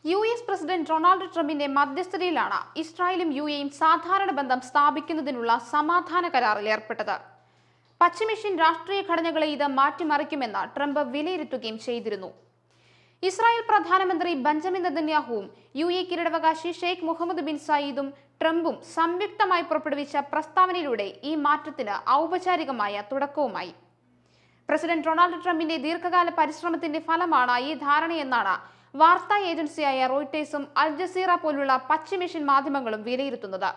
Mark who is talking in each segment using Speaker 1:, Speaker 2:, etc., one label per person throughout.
Speaker 1: U S president Donald ട്രംപിന്റെ മധ്യസ്ഥതയിലാണ് ഇസ്രായേലും U എയും സാധാരണ ബന്ധം സ്ഥാപിക്കുന്നതിനുള്ള സമാധാന കരാറിൽ ഏർപ്പെട്ടത് പശ്ചിമേഷ്യൻ രാഷ്ട്രീയ ഘടനകളെ ഇത് മാറ്റിമറിക്കുമെന്ന് ട്രംപ് വിലയിരുത്തുകയും ചെയ്തിരുന്നു ഇസ്രായേൽ പ്രധാനമന്ത്രി ബെഞ്ചമിൻ നെതന്യാഹുവും യു എ കിരീടാവകാശി ഷെയ്ഖ് മുഹമ്മദ് ബിൻ സയീദും ട്രംപും സംയുക്തമായി പുറപ്പെടുവിച്ച പ്രസ്താവനയിലൂടെ ഈ മാറ്റത്തിന് ഔപചാരികമായ തുടക്കവുമായി പ്രസിഡന്റ് ഡൊണാൾഡ് ട്രംപിന്റെ ദീർഘകാല പരിശ്രമത്തിന്റെ ഫലമാണ് ഈ ധാരണയെന്നാണ് വാർത്താ ഏജൻസിയായ റോയിട്ടേഴ്സും അൽ ജസീറ പോലുള്ള പശ്ചിമേഷ്യൻ മാധ്യമങ്ങളും വിലയിരുത്തുന്നത്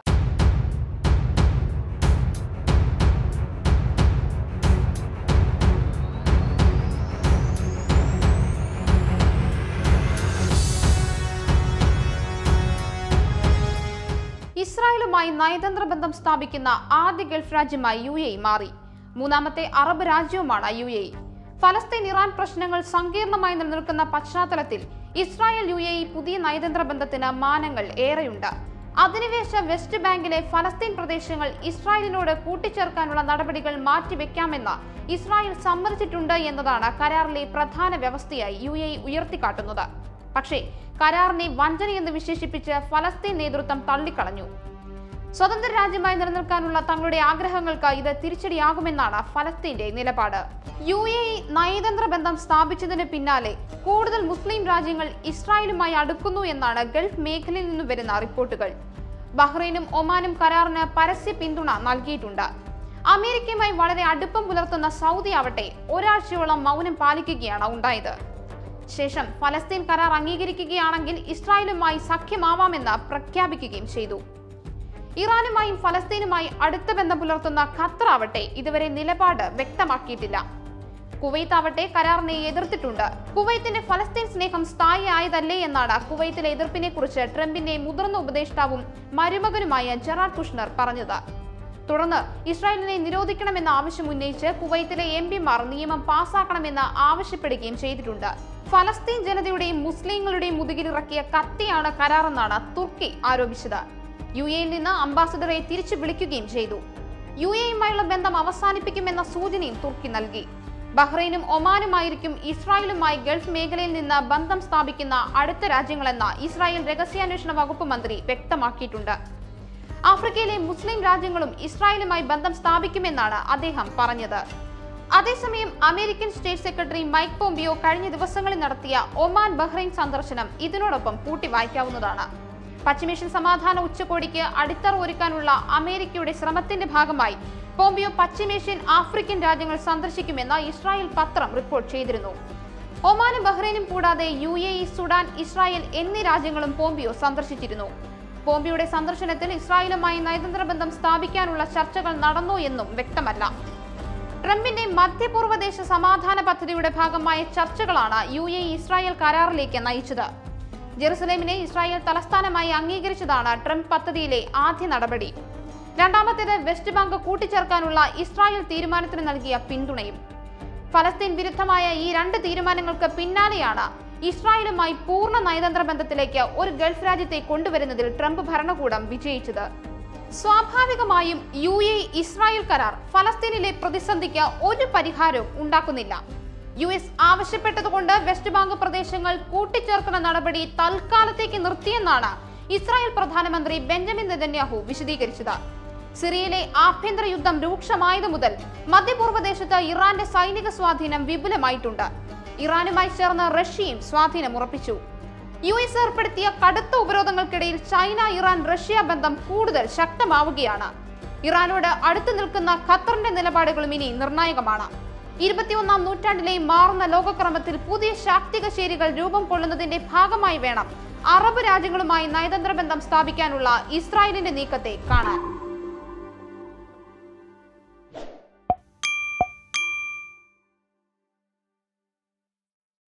Speaker 1: ഇസ്രായേലുമായി നയതന്ത്ര ബന്ധം സ്ഥാപിക്കുന്ന ആദ്യ ഗൾഫ് രാജ്യമായി യു എ മാറി മൂന്നാമത്തെ അറബ് രാജ്യവുമാണ് യു എ ഫലസ്തീൻ ഇറാൻ പ്രശ്നങ്ങൾ സങ്കീർണമായി നിലനിൽക്കുന്ന പശ്ചാത്തലത്തിൽ ഇസ്രായേൽ യു എ പുതിയ നയതന്ത്ര ബന്ധത്തിന് മാനങ്ങൾ ഏറെയുണ്ട് അധിനിവേശ വെസ്റ്റ് ബാങ്കിലെ ഫലസ്തീൻ പ്രദേശങ്ങൾ ഇസ്രായേലിനോട് കൂട്ടിച്ചേർക്കാനുള്ള നടപടികൾ മാറ്റിവെക്കാമെന്ന് ഇസ്രായേൽ സമ്മതിച്ചിട്ടുണ്ട് എന്നതാണ് കരാറിലെ പ്രധാന വ്യവസ്ഥയായി യു എ ഉയർത്തിക്കാട്ടുന്നത് പക്ഷേ കരാറിനെ വഞ്ചനയെന്ന് വിശേഷിപ്പിച്ച് ഫലസ്തീൻ നേതൃത്വം തള്ളിക്കളഞ്ഞു സ്വതന്ത്ര രാജ്യമായി നിലനിൽക്കാനുള്ള തങ്ങളുടെ ആഗ്രഹങ്ങൾക്ക് ഇത് തിരിച്ചടിയാകുമെന്നാണ് ഫലസ്തീന്റെ നിലപാട് യു എ ഇ നയതന്ത്ര ബന്ധം സ്ഥാപിച്ചതിന് പിന്നാലെ കൂടുതൽ മുസ്ലിം രാജ്യങ്ങൾ ഇസ്രായേലുമായി അടുക്കുന്നു എന്നാണ് ഗൾഫ് മേഖലയിൽ നിന്നും വരുന്ന റിപ്പോർട്ടുകൾ ബഹ്റൈനും ഒമാനും കരാറിന് പരസ്യ പിന്തുണ നൽകിയിട്ടുണ്ട് അമേരിക്കയുമായി വളരെ അടുപ്പം പുലർത്തുന്ന സൗദി ആവട്ടെ ഒരാഴ്ചയോളം മൗനം പാലിക്കുകയാണ് ഉണ്ടായത് ശേഷം ഫലസ്തീൻ കരാർ അംഗീകരിക്കുകയാണെങ്കിൽ ഇസ്രായേലുമായി സഖ്യമാവാമെന്ന് പ്രഖ്യാപിക്കുകയും ചെയ്തു ഇറാനുമായും ഫലസ്തീനുമായി അടുത്ത ബന്ധം പുലർത്തുന്ന ഖത്തർ ആവട്ടെ ഇതുവരെ നിലപാട് വ്യക്തമാക്കിയിട്ടില്ല കുവൈത്ത് ആവട്ടെ കരാറിനെ എതിർത്തിട്ടുണ്ട് കുവൈത്തിന്റെ ഫലസ്തീൻ സ്നേഹം സ്ഥായി ആയതല്ലേ എന്നാണ് കുവൈത്തിലെ എതിർപ്പിനെ കുറിച്ച് ട്രംപിന്റെ മുതിർന്ന ഉപദേഷ്ടാവും മരുമകനുമായ ജെറാഡ് കുഷ്ണർ പറഞ്ഞത് തുടർന്ന് ഇസ്രായേലിനെ നിരോധിക്കണമെന്ന ആവശ്യം ഉന്നയിച്ച് കുവൈത്തിലെ എം പിമാർ നിയമം പാസാക്കണമെന്ന് ആവശ്യപ്പെടുകയും ചെയ്തിട്ടുണ്ട് ഫലസ്തീൻ ജനതയുടെയും മുസ്ലിങ്ങളുടെയും മുതുകിലിറക്കിയ കത്തിയാണ് കരാറെന്നാണ് തുർക്കി ആരോപിച്ചത് യു എയിൽ നിന്ന് അംബാസഡറെ തിരിച്ചു വിളിക്കുകയും ചെയ്തു യു എയുമായുള്ള ബന്ധം അവസാനിപ്പിക്കുമെന്ന സൂചനയും തുർക്കി നൽകി ബഹ്റൈനും ഒമാനുമായിരിക്കും ഇസ്രായേലുമായി ഗൾഫ് മേഖലയിൽ നിന്ന് ബന്ധം സ്ഥാപിക്കുന്ന അടുത്ത രാജ്യങ്ങളെന്ന് ഇസ്രായേൽ രഹസ്യാന്വേഷണ വകുപ്പ് മന്ത്രി വ്യക്തമാക്കിയിട്ടുണ്ട് ആഫ്രിക്കയിലെ മുസ്ലിം രാജ്യങ്ങളും ഇസ്രായേലുമായി ബന്ധം സ്ഥാപിക്കുമെന്നാണ് അദ്ദേഹം പറഞ്ഞത് അതേസമയം American state secretary Mike Pompeo കഴിഞ്ഞ ദിവസങ്ങളിൽ നടത്തിയ ഒമാൻ ബഹ്റൈൻ സന്ദർശനം ഇതിനോടൊപ്പം കൂട്ടി വായിക്കാവുന്നതാണ് പശ്ചിമേഷ്യൻ സമാധാന ഉച്ചകോടിക്ക് അടിത്തറ ഒരുക്കാനുള്ള അമേരിക്കയുടെ ശ്രമത്തിന്റെ ഭാഗമായി പോംപിയോ പശ്ചിമേഷ്യൻ ആഫ്രിക്കൻ രാജ്യങ്ങൾ സന്ദർശിക്കുമെന്ന് ഇസ്രായേൽ പത്രം റിപ്പോർട്ട് ചെയ്തിരുന്നു ഒമാനും ബഹ്റൈനും കൂടാതെ U A E Sudan Israel എന്നീ രാജ്യങ്ങളും പോംപിയോ സന്ദർശിച്ചിരുന്നു പോംപിയുടെ സന്ദർശനത്തിൽ ഇസ്രായേലുമായി നയതന്ത്ര ബന്ധം സ്ഥാപിക്കാനുള്ള ചർച്ചകൾ നടന്നോ എന്നും വ്യക്തമല്ല ട്രംപിന്റെ മധ്യപൂർവ്വദേശ സമാധാന പദ്ധതിയുടെ ഭാഗമായ ചർച്ചകളാണ് യു എ ഇസ്രായേൽ കരാറിലേക്ക് നയിച്ചത് ജെറുസലേമിനെ ഇസ്രായേൽ തലസ്ഥാനമായി അംഗീകരിച്ചതാണ് ട്രംപ് പദ്ധതിയിലെ ആദ്യ നടപടി രണ്ടാമത്തേത് വെസ്റ്റ് ബാങ്ക് കൂട്ടിച്ചേർക്കാനുള്ള ഇസ്രായേൽ തീരുമാനത്തിന് നൽകിയ പിന്തുണയും ഫലസ്തീൻ വിരുദ്ധമായ ഈ രണ്ട് തീരുമാനങ്ങൾക്ക് പിന്നാലെയാണ് ഇസ്രായേലുമായി പൂർണ്ണ നയതന്ത്ര ബന്ധത്തിലേക്ക് ഒരു ഗൾഫ് രാജ്യത്തെ കൊണ്ടുവരുന്നതിൽ ട്രംപ് ഭരണകൂടം വിജയിച്ചത് സ്വാഭാവികമായും യു എ ഇസ്രായേൽ കരാർ ഫലസ്തീനിലെ പ്രതിസന്ധിക്ക് ഒരു പരിഹാരവും ഉണ്ടാക്കുന്നില്ല യു എസ് ആവശ്യപ്പെട്ടതുകൊണ്ട് വെസ്റ്റ് ബാങ്ക് പ്രദേശങ്ങൾ കൂട്ടിച്ചേർക്കുന്ന നടപടി തൽക്കാലത്തേക്ക് നിർത്തിയെന്നാണ് ഇസ്രായേൽ പ്രധാനമന്ത്രി ബെഞ്ചമിൻ നെതന്യാഹു വിശദീകരിച്ചത് സിറിയയിലെ ആഭ്യന്തര യുദ്ധം രൂക്ഷമായത് മുതൽ മധ്യപൂർവ്വദേശത്ത് ഇറാന്റെ സൈനിക സ്വാധീനം വിപുലമായിട്ടുണ്ട് ഇറാനുമായി ചേർന്ന് റഷ്യയും സ്വാധീനം ഉറപ്പിച്ചു യു എസ് ഏർപ്പെടുത്തിയ കടുത്ത ഉപരോധങ്ങൾക്കിടയിൽ ചൈന ഇറാൻ റഷ്യ ബന്ധം കൂടുതൽ ശക്തമാവുകയാണ് ഇറാനോട് അടുത്തു നിൽക്കുന്ന ഖത്തറിന്റെ നിലപാടുകളും ഇനി നിർണായകമാണ് ഇരുപത്തിയൊന്നാം നൂറ്റാണ്ടിലെ മാറുന്ന ലോകക്രമത്തിൽ പുതിയ ശാക്തിക ശേരികൾ രൂപം കൊള്ളുന്നതിന്റെ ഭാഗമായി വേണം അറബ് രാജ്യങ്ങളുമായി നയതന്ത്ര ബന്ധം സ്ഥാപിക്കാനുള്ള ഇസ്രായേലിന്റെ നീക്കത്തെ കാണാൻ